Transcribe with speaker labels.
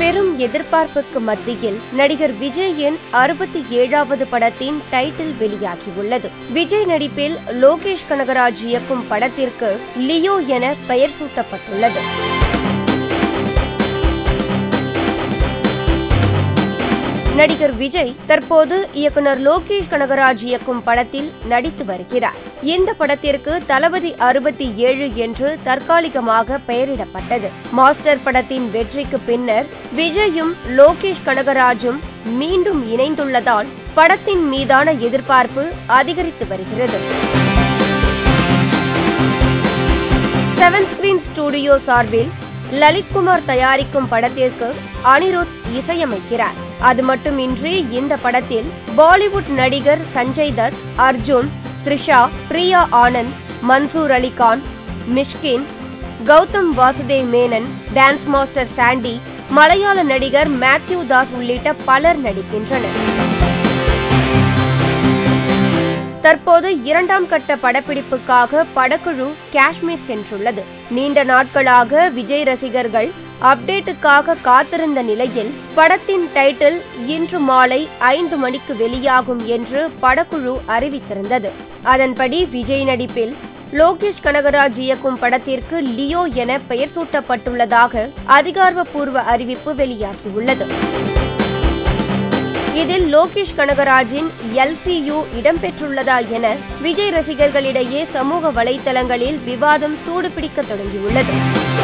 Speaker 1: பெரும் எதிர்பார்ப்புக்கு மத்தியில் நடிகர் விஜயின் அறுபத்தி ஏழாவது படத்தின் டைட்டில் வெளியாகியுள்ளது விஜய் நடிப்பில் லோகேஷ் கனகராஜ் இயக்கும் படத்திற்கு லியோ என பெயர் சூட்டப்பட்டுள்ளது நடிகர் விஜய் தற்போது இயக்குனர் லோகேஷ் கனகராஜ் இயக்கும் படத்தில் நடித்து வருகிறார் இந்த படத்திற்கு தளபதி அறுபத்தி ஏழு என்று தற்காலிகமாக பெயரிடப்பட்டது மாஸ்டர் படத்தின் வெற்றிக்கு பின்னர் விஜயும் லோகேஷ் கனகராஜும் மீண்டும் இணைந்துள்ளதால் படத்தின் மீதான எதிர்பார்ப்பு அதிகரித்து வருகிறது செவன் ஸ்கிரீன் ஸ்டுடியோ சார்பில் லலித்குமார் தயாரிக்கும் படத்திற்கு அனிருத் இசையமைக்கிறார் அது மட்டுமின்றி இந்த படத்தில் பாலிவுட் நடிகர் சஞ்சய் தத் அர்ஜுன் த்ரிஷா பிரியா ஆனந்த் மன்சூர் அலிகான் மிஷ்கின் கௌதம் வாசுதேவ் மேனன் டான்ஸ் மாஸ்டர் சாண்டி மலையாள நடிகர் மேத்யூ தாஸ் உள்ளிட்ட பலர் நடிக்கின்றனர் தற்போது இரண்டாம் கட்ட படப்பிடிப்புக்காக படக்குழு காஷ்மீர் சென்றுள்ளது நீண்ட நாட்களாக விஜய் ரசிகர்கள் அப்டேட்டுக்காக காத்திருந்த நிலையில் படத்தின் டைட்டில் இன்று மாலை ஐந்து மணிக்கு வெளியாகும் என்று படக்குழு அறிவித்திருந்தது அதன்படி விஜய் நடிப்பில் லோகேஷ் கனகராஜ் இயக்கும் படத்திற்கு லியோ என பெயர் சூட்டப்பட்டுள்ளதாக அதிகாரப்பூர்வ அறிவிப்பு வெளியாகியுள்ளது இதில் லோகேஷ் கனகராஜின் எல்சியு இடம்பெற்றுள்ளதா என விஜய் ரசிகர்களிடையே சமூக வலைதளங்களில் விவாதம் சூடுபிடிக்க தொடங்கியுள்ளது